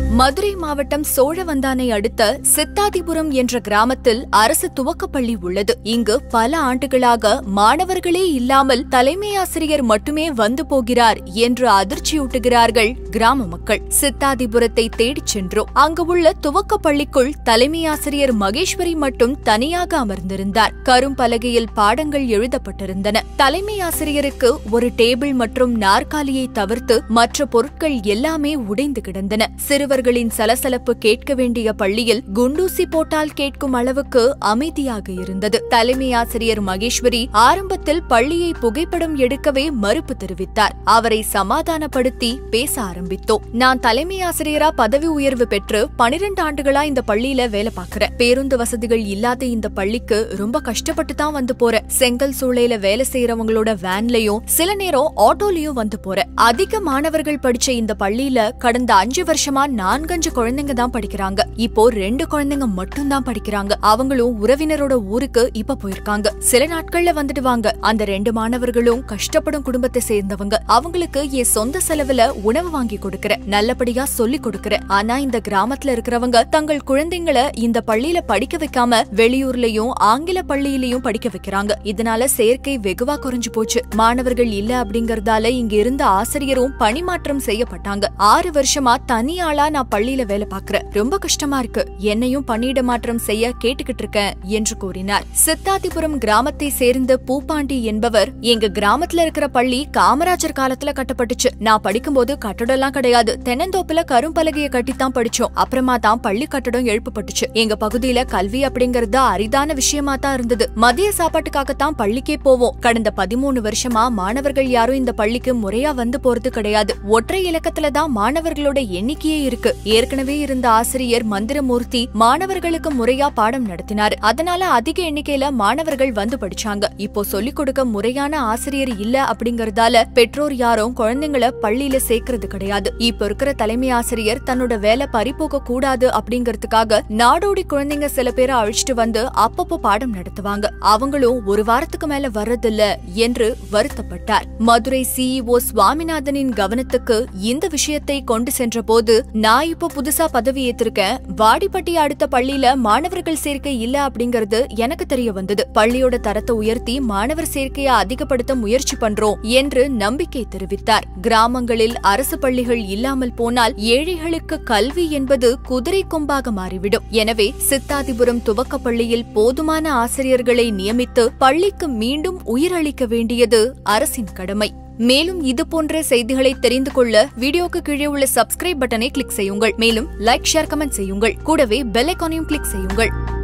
மதுரை மாவட்டம் சோழவந்தானை அடுத்த சித்தாதிபுரம் என்ற கிராமத்தில் அரசு துவக்கப்பள்ளி உள்ளது இங்கு பல ஆண்டுகளாக மாணவர்களே இல்லாமல் தலைமை ஆசிரியர் மட்டுமே வந்து போகிறார் என்று அதிர்ச்சியூட்டுகிறார்கள் கிராம மக்கள் சித்தாதிபுரத்தை தேடிச் சென்றோம் அங்கு உள்ள துவக்க பள்ளிக்குள் தலைமை ஆசிரியர் மகேஸ்வரி மட்டும் தனியாக அமர்ந்திருந்தார் கரும்பலகையில் பாடங்கள் எழுதப்பட்டிருந்தன தலைமை ஆசிரியருக்கு ஒரு டேபிள் மற்றும் நாற்காலியை தவிர்த்து மற்ற பொருட்கள் எல்லாமே உடைந்து கிடந்தன சிறுவர்களின் சலசலப்பு கேட்க வேண்டிய பள்ளியில் குண்டூசி போட்டால் கேட்கும் அளவுக்கு அமைதியாக இருந்தது தலைமை ஆசிரியர் மகேஸ்வரி ஆரம்பத்தில் பள்ளியை புகைப்படம் எடுக்கவே மறுப்பு தெரிவித்தார் அவரை சமாதானப்படுத்தி பேச ஆரம்பித்தோம் நான் தலைமை ஆசிரியரா பதவி உயர்வு பெற்று பனிரெண்டு ஆண்டுகளா இந்த பள்ளியில வேலை பார்க்கறேன் பேருந்து வசதிகள் இல்லாத இந்த பள்ளிக்கு ரொம்ப கஷ்டப்பட்டு தான் வந்து போறேன் செங்கல் சூளையில வேலை செய்யறவங்களோட வேன்லயும் சில நேரம் ஆட்டோலயும் வந்து போறேன் அதிக மாணவர்கள் படிச்ச இந்த பள்ளியில கடந்த அஞ்சு வருஷமா நான்கஞ்சு குழந்தைங்க தான் படிக்கிறாங்க இப்போ ரெண்டு குழந்தைங்க மட்டும் தான் படிக்கிறாங்க அவங்களும் உறவினரோட ஊருக்கு இப்ப போயிருக்காங்க சில நாட்கள்ல வந்துடுவாங்க அந்த ரெண்டு மாணவர்களும் கஷ்டப்படும் குடும்பத்தை சேர்ந்தவங்க அவங்களுக்கு என் சொந்த செலவுல உணவு வாங்கி கொடுக்கறேன் நல்லபடியா சொல்லி கொடுக்கறேன் ஆனா இந்த கிராமத்துல இருக்கிறவங்க தங்கள் குழந்தைங்கள இந்த பள்ளியில படிக்க வைக்காம வெளியூர்லயும் ஆங்கில பள்ளியிலயும் படிக்க வைக்கிறாங்க இதனால சேர்க்கை வெகுவா குறைஞ்சு போச்சு மாணவர்கள் இல்ல அப்படிங்கறதால இங்க இருந்த ஆசிரியரும் பணிமாற்றம் செய்யப்பட்டாங்க ஆறு வருஷமா தனி ஆளா நான் பள்ளியில வேலை பார்க்கறேன் ரொம்ப கஷ்டமா இருக்கு என்னையும் பணியிட மாற்றம் செய்ய கேட்டுக்கிட்டு இருக்கேன் என்று கூறினார் சித்தாதிபுரம் கிராமத்தை சேர்ந்த பூப்பாண்டி என்பவர் எங்க கிராமத்துல இருக்கிற பள்ளி காமராஜர் காலத்துல கட்டப்பட்டுச்சு நான் படிக்கும்போது கட்டடம் எல்லாம் கிடையாது தென்னந்தோப்புல கரும்பலகைய கட்டித்தான் படிச்சோம் அப்புறமா தான் பள்ளி கட்டடம் எழுப்பப்பட்டுச்சு எங்க பகுதியில கல்வி அப்படிங்கறது அரிதான விஷயமா தான் இருந்தது மதிய சாப்பாட்டுக்காகத்தான் பள்ளிக்கே போவோம் கடந்த பதிமூணு வருஷமா மாணவர்கள் யாரும் இந்த பள்ளிக்கு முறையா வந்து போறது கிடையாது ஒற்றை இலக்கத்துல தான் மாணவர்களோட எண்ணிக்கையே இருக்கு ஏற்கனவே இருந்த ஆசிரியர் மந்திரமூர்த்தி மாணவர்களுக்கு முறையா பாடம் நடத்தினார் அதனால அதிக எண்ணிக்கையில மாணவர்கள் வந்து படிச்சாங்க இப்போ சொல்லிக் கொடுக்க முறையான ஆசிரியர் இல்ல அப்படிங்கறதால பெற்றோர் யாரும் குழந்தைங்கள பள்ளியில சேர்க்கறது கிடையாது இப்ப இருக்கிற தலைமை ஆசிரியர் தன்னோட வேலை பறிபோக கூடாது அப்படிங்கறதுக்காக நாடோடி குழந்தைங்க சில பேரை அழைச்சிட்டு வந்து அப்பப்போ பாடம் நடத்துவாங்க அவங்களும் ஒரு வாரத்துக்கு மேல வர்றதில்ல என்று வருத்தப்பட்டார் மதுரை சிஇஓ சுவாமிநாதனின் கவனத்துக்கு இந்த விஷயத்தை கொண்டு சென்ற போது நான் இப்போ புதுசா பதவி ஏத்திருக்கேன் வாடிப்பட்டி அடுத்த பள்ளியில மாணவர்கள் சேர்க்கை இல்ல அப்படிங்கறது எனக்கு தெரிய வந்தது பள்ளியோட தரத்தை உயர்த்தி மாணவர் சேர்க்கையை அதிகப்படுத்த முயற்சி பண்றோம் என்று நம்பிக்கை தெரிவித்தார் கிராமங்களில் அரசு பள்ளிகள் இல்லாமல் போனால் ஏழைகளுக்கு கல்வி என்பது குதிரை கொம்பாக மாறிவிடும் எனவே சித்தாதிபுரம் துவக்க பள்ளியில் போதுமான ஆசிரியர்களை நியமித்து பள்ளிக்கு மீண்டும் உயிரளிக்க வேண்டியது அரசின் கடமை மேலும் இது போன்ற செய்திகளை தெரிந்து கொள்ள வீடியோக்கு கீழே உள்ள சப்ஸ்கிரைப் பட்டனை கிளிக் செய்யுங்கள் மேலும் லைக் ஷேர் கமெண்ட் செய்யுங்கள் கூடவே பெல் ஐக்கானையும் கிளிக் செய்யுங்கள்